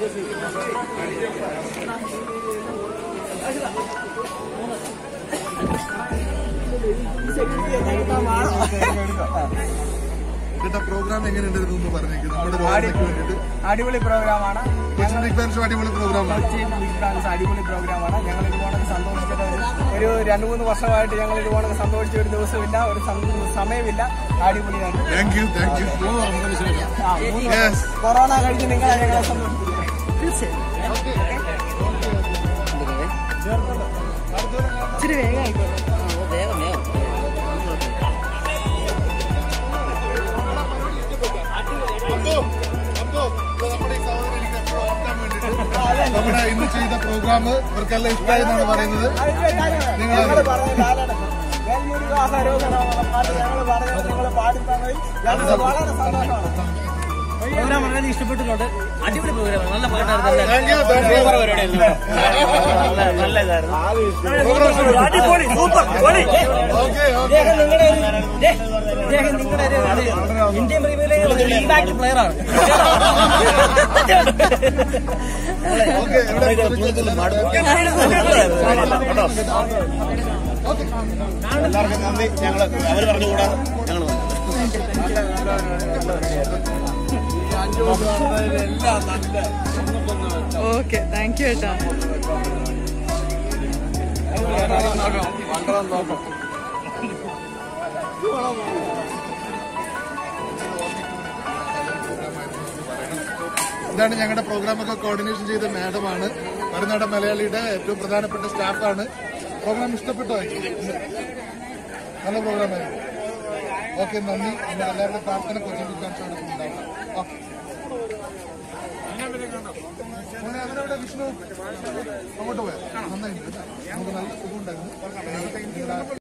കേട്ടോ പ്രോഗ്രാം എങ്ങനെയുണ്ടായിരുന്നു എന്ന് പറഞ്ഞേക്കും നമ്മുടെ രോഗിക്ക് വേണ്ടിയിട്ട് അടിപൊളി പ്രോഗ്രാമാണ് കൊച്ചിൻ ബിഗ് ബാൻസും അടിപൊളി പ്രോഗ്രാമാണ് കൊച്ചി ബിഗ് ഡാൻസ് അടിപൊളി പ്രോഗ്രാമാണ് ഞങ്ങൾ ഇതുപോലെ സന്തോഷിച്ചിട്ട് ഒരു- ഒരു രണ്ടു മൂന്ന് വർഷമായിട്ട് ഞങ്ങൾ ഇതുപോലെ സന്തോഷിച്ച ഒരു ദിവസമില്ല ഒരു സം- സമയമില്ല അടിപൊളിയാണ് താങ്ക് യു താങ്ക് യു ആ, മൂന്ന് യെസ് കൊറോണ കഴിഞ്ഞ് നിങ്ങളെ ഞങ്ങളെ സന്തോഷിപ്പിക്കുന്നത് ഇച്ചിരി വേഗം ആയിക്കോട്ടെ നമ്മുടെ ഈ സഹോദരൻ എനിക്ക് എപ്പോഴും ഓർക്കാൻ വേണ്ടിയിട്ട് നമ്മുടെ ഇന്ന് ചെയ്ത പ്രോഗ്രാം ഇവർക്കെല്ലാം ഇഷ്ടമായി എന്നാണ് പറയുന്നത് ഞങ്ങൾ പറഞ്ഞ പാട്ട് ഞങ്ങൾ പറഞ്ഞത് നിങ്ങൾ പാടി തന്നതിൽ ഞങ്ങൾക്ക് വളരെ സന്തോഷമാണ് പ്രോഗ്രാം വളരെ ഇഷ്ടപ്പെട്ടിട്ടുണ്ട് അടിപൊളി പ്രോഗ്രാമാണ് നല്ല പാട്ടായിരുന്നു താങ്ക് യു താങ്ക് യു നല്ല ഇതായിരുന്നു അടിപൊളി സൂപ്പർ ഓക്കെ ഓക്കെ നിങ്ങളുടെ നിങ്ങളുടെ ഒരു ഇന്ത്യൻ പ്രീമിയർ ഇമ്പാക്ട് പ്ലെയർ ആണ് ഓക്കെ എല്ലാവർക്കും നന്ദി ഞങ്ങൾ അവർ പറഞ്ഞുകൂടാ ഞങ്ങൾ ഓക്കെ താങ്ക് യു ഏട്ടാ ഇതാണ് ഞങ്ങളുടെ പ്രോഗ്രാമൊക്കെ കോർഡിനേഷൻ ചെയ്ത മാഡമാണ് മറുനാടൻ മലയാളിയുടെ ഏറ്റവും പ്രധാനപ്പെട്ട സ്റ്റാഫാണ് പ്രോഗ്രാം ഇഷ്ടപ്പെട്ടോ നല്ല പ്രോഗ്രാമായിരുന്നു ഓക്കെ നന്ദി നമ്മുടെ എല്ലാവരുടെ പ്രാർത്ഥന കൊച്ചിൻ വിദ്യാംശമാണ് ഉണ്ടാവണം ഓക്കെ മോനെ, അവരവിടെ വിഷ്ണു അങ്ങോട്ട് പോയാ നന്നായി നമുക്ക് നല്ല സുഖം ഉണ്ടായിരുന്നു